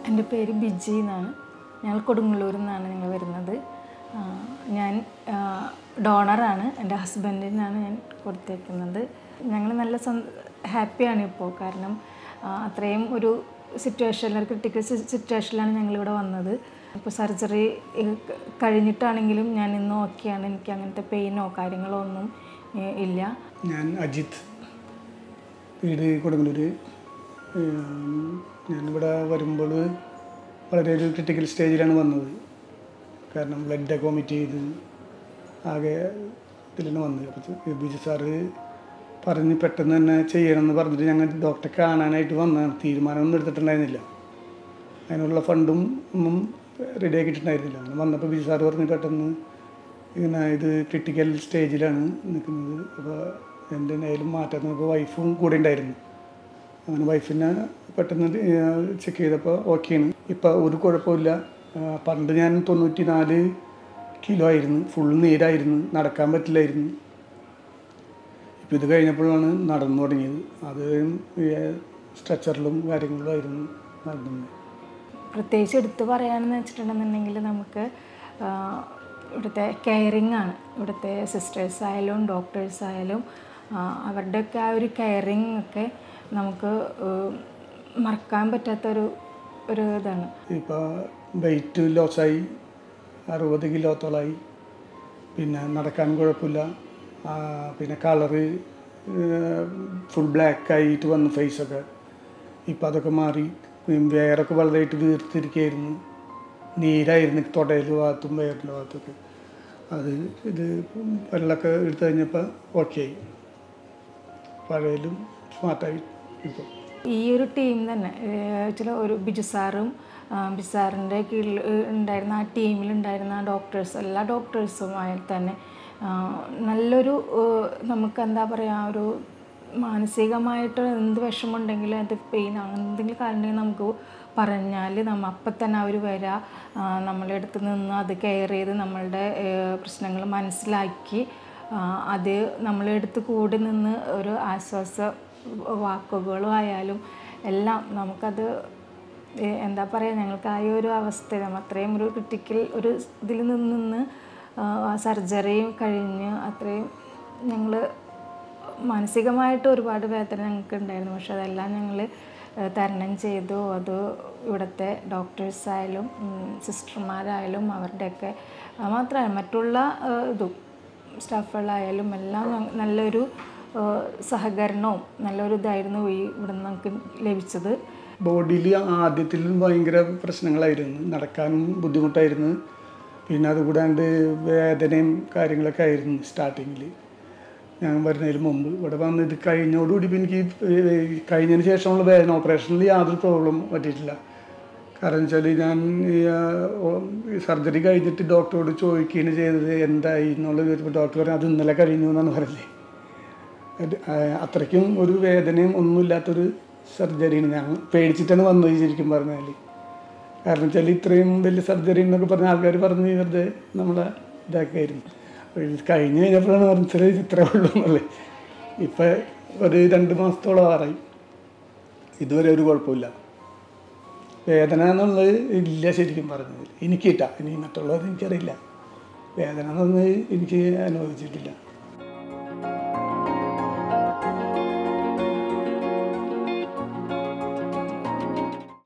എൻ്റെ പേര് ബിജി എന്നാണ് ഞങ്ങൾ കൊടുങ്ങല്ലൂരിൽ നിന്നാണ് ഞങ്ങൾ വരുന്നത് ആ, ഞാൻ ഡോണറാണ് എൻ്റെ ഹസ്ബൻഡിനാണ് ഞാൻ കൊടുത്തേക്കുന്നത് ഞങ്ങൾ നല്ല ഹാപ്പിയാണ് ഇപ്പോൾ കാരണം ആ, അത്രയും ഒരു സിറ്റുവേഷനിൽ ഒരു ക്രിട്ടിക്കൽ സിറ്റുവേഷനിലാണ് ഞങ്ങളിവിടെ വന്നത് ഇപ്പോൾ സർജറി കഴിഞ്ഞിട്ടാണെങ്കിലും ഞാൻ ഇന്ന് ഓക്കെയാണ് എനിക്ക് അങ്ങനത്തെ പെയിനോ കാര്യങ്ങളോ ഒന്നും ഏ, ഇല്ല ഞാൻ അജിത്ത് വീട് കൊടുങ്ങല്ലൂർ ഞാനിവിടെ വരുമ്പോൾ വളരെ ഒരു ക്രിട്ടിക്കൽ സ്റ്റേജിലാണ് വന്നത് കാരണം ബ്ലഡൊക്കെ വോമിറ്റ് ചെയ്ത് ആകെ ഇതിലാണ് വന്നത് അപ്പോൾ ബിജു സാറ് പറഞ്ഞ് പെട്ടെന്ന് തന്നെ ചെയ്യണമെന്ന് പറഞ്ഞിട്ട് ഞങ്ങൾ ഡോക്ടറെ കാണാനായിട്ട് വന്നതാണ് തീരുമാനമൊന്നും എടുത്തിട്ടുണ്ടായിരുന്നില്ല അതിനുള്ള ഫണ്ടും ഒന്നും റെഡി ആക്കിയിട്ടുണ്ടായിരുന്നില്ല അങ്ങനെ വന്നപ്പോൾ ബിജു സാറ് പറഞ്ഞ് പെട്ടെന്ന് ഇങ്ങനെ ഇത് ക്രിട്ടിക്കൽ സ്റ്റേജിലാണ് നിൽക്കുന്നത് അപ്പോൾ എൻ്റെ നേലും മാറ്റാൻ നോക്കുമ്പോൾ വൈഫും കൂടെ ഉണ്ടായിരുന്നു അങ്ങനെ വൈഫിനെ പെട്ടെന്ന് ചെക്ക് ചെയ്തപ്പോൾ ഓക്കെയാണ് ഇപ്പോൾ ഒരു കുഴപ്പമില്ല ആ, പണ്ട് ഞാൻ തൊണ്ണൂറ്റി നാല് കിലോ ആയിരുന്നു ഫുൾ നീരായിരുന്നു നടക്കാൻ പറ്റില്ലായിരുന്നു ഇപ്പം ഇത് കഴിഞ്ഞപ്പോഴാണ് നടന്നു തുടങ്ങിയത് അത് സ്ട്രെച്ചറിലും കാര്യങ്ങളിലും ആയിരുന്നു നടന്നത് പ്രത്യേകിച്ച് എടുത്തു പറയാനെന്ന് വെച്ചിട്ടുണ്ടെന്നുണ്ടെങ്കിൽ നമുക്ക് ആ, ഇവിടുത്തെ കെയറിങ് ആണ് ഇവിടുത്തെ സിസ്റ്റേഴ്സ് ആയാലും ഡോക്ടേഴ്സ് ആയാലും ആ, അവരുടെയൊക്കെ ആ ഒരു കെയറിങ് ഒക്കെ നമുക്ക് ഏഹ്, മറക്കാൻ പറ്റാത്തൊരു ഒരു ഇതാണ് ഇപ്പോൾ വെയിറ്റ് ലോസായി അറുപത് കിലോത്തോളമായി പിന്നെ നടക്കാൻ കുഴപ്പമില്ല ആ, പിന്നെ കളറ് ഫുൾ ബ്ലാക്ക് ആയിട്ട് വന്നു ഫേസൊക്കെ ഇപ്പം അതൊക്കെ മാറി വേറൊക്കെ വളരെയായിട്ട് വീർത്തിരിക്കുകയായിരുന്നു നീരായിരുന്നു തുടയിൽ ഭാഗത്തും വേറിൻ്റെ ഭാഗത്തൊക്കെ അത് ഇത് വെള്ളമൊക്കെ എടുത്തു കഴിഞ്ഞപ്പോൾ ഓക്കെ ആയി പഴയലും സ്മാർട്ടായി ഇപ്പോൾ ഈ ഒരു ടീം തന്നെ ചില ഒരു ബിജു സാറും ആ, ബിജു സാറിൻ്റെ കീഴിൽ ഏഹ്, ഉണ്ടായിരുന്ന ആ ടീമിലുണ്ടായിരുന്ന ആ ഡോക്ടേഴ്സ് എല്ലാ ഡോക്ടേഴ്സും ആയാൽ തന്നെ ആ, നല്ലൊരു ഏഹ്, നമുക്ക് എന്താ പറയുക ഒരു മാനസികമായിട്ട് എന്ത് വിഷമമുണ്ടെങ്കിലും അത് പെയിൻ എന്തെങ്കിലും കാര്യം ഉണ്ടെങ്കിൽ നമുക്ക് പറഞ്ഞാൽ നമ്മ അപ്പം തന്നെ അവർ വരിക ആ, നമ്മളെ അടുത്ത് നിന്ന് അത് കെയർ ചെയ്ത് നമ്മളുടെ പ്രശ്നങ്ങൾ മനസ്സിലാക്കി ആ, അത് നമ്മളെ അടുത്ത് കൂടി നിന്ന് ഒരു ആശ്വാസ വാക്കുകളും ആയാലും എല്ലാം നമുക്കത് ഏ, എന്താ പറയുക ഞങ്ങൾക്ക് ആ ഒരു അവസ്ഥ നമ്മൾ അത്രയും ഒരു ക്രിട്ടിക്കൽ ഒരു ഇതിൽ നിന്ന് നിന്ന് ആ സർജറിയും കഴിഞ്ഞ് അത്രയും ഞങ്ങൾ മാനസികമായിട്ട് ഒരുപാട് വേദന ഞങ്ങൾക്ക് ഉണ്ടായിരുന്നു പക്ഷെ അതെല്ലാം ഞങ്ങൾ തരണം ചെയ്തു അത് ഇവിടുത്തെ ഡോക്ടേഴ്സ് ആയാലും സിസ്റ്റർമാരായാലും അവരുടെയൊക്കെ ആ, മാത്രമല്ല മറ്റുള്ള ആ, ഇതും സ്റ്റാഫുകളായാലും എല്ലാം ഞങ്ങ- നല്ലൊരു ആ, സഹകരണവും നല്ലൊരു ഇതായിരുന്നു ഈ ഇവിടെ നിന്ന് നമുക്ക് ലഭിച്ചത് ബോഡിയിൽ ആദ്യത്തിൽ ഭയങ്കര പ്രശ്നങ്ങളായിരുന്നു നടക്കാനും ബുദ്ധിമുട്ടായിരുന്നു പിന്നെ അതുകൂടാണ്ട് വേദനയും കാര്യങ്ങളൊക്കെ ആയിരുന്നു സ്റ്റാർട്ടിങ്ങിൽ ഞാൻ വരുന്നതിന് മുമ്പ് ഇവിടെ വന്ന് ഇത് കഴിഞ്ഞോടുകൂടി ഇപ്പം എനിക്ക് ഈ കഴിഞ്ഞതിന് ശേഷമുള്ള വേദന ഓപ്പറേഷനിൽ യാതൊരു പ്രോബ്ലം പറ്റിയിട്ടില്ല കാരണം വെച്ചാൽ ഞാൻ സർജറി കഴിഞ്ഞിട്ട് ഡോക്ടറോട് ചോദിക്കുകയാണ് ചെയ്തത് എന്തായി എന്നുള്ളത് ചോദിച്ചപ്പോൾ ഡോക്ടർ പറഞ്ഞു അത് ഇന്നലെ കഴിഞ്ഞു എന്നാണ് പറഞ്ഞത് അത് ആ, അത്രയ്ക്കും ഒരു വേദനയും ഒന്നുമില്ലാത്തൊരു സർജറിയാണ് ഞാൻ പേടിച്ചിട്ടാണ് വന്നത് ശരിക്കും പറഞ്ഞാൽ കാരണം വെച്ചാൽ ഇത്രയും വലിയ സർജറി എന്നൊക്കെ പറഞ്ഞ ആൾക്കാർ പറഞ്ഞ് വെറുതെ നമ്മളെ ഇതാക്കിയായിരുന്നു അപ്പോൾ ഇത് കഴിഞ്ഞ് കഴിഞ്ഞപ്പോഴാണ് പറഞ്ഞത് ഇത്രേ ഉള്ളൂ എന്നുള്ളത് ഇപ്പം ഒരു രണ്ട് മാസത്തോളം ആറായി ഇതുവരെ ഒരു കുഴപ്പമില്ല വേദന എന്നുള്ളത് ഇല്ല ശരിക്കും പറഞ്ഞത് എനിക്കില്ല ഇനി മറ്റുള്ളത് എനിക്കറിയില്ല വേദന എന്നുള്ളത് എനിക്ക് അനുഭവിച്ചിട്ടില്ല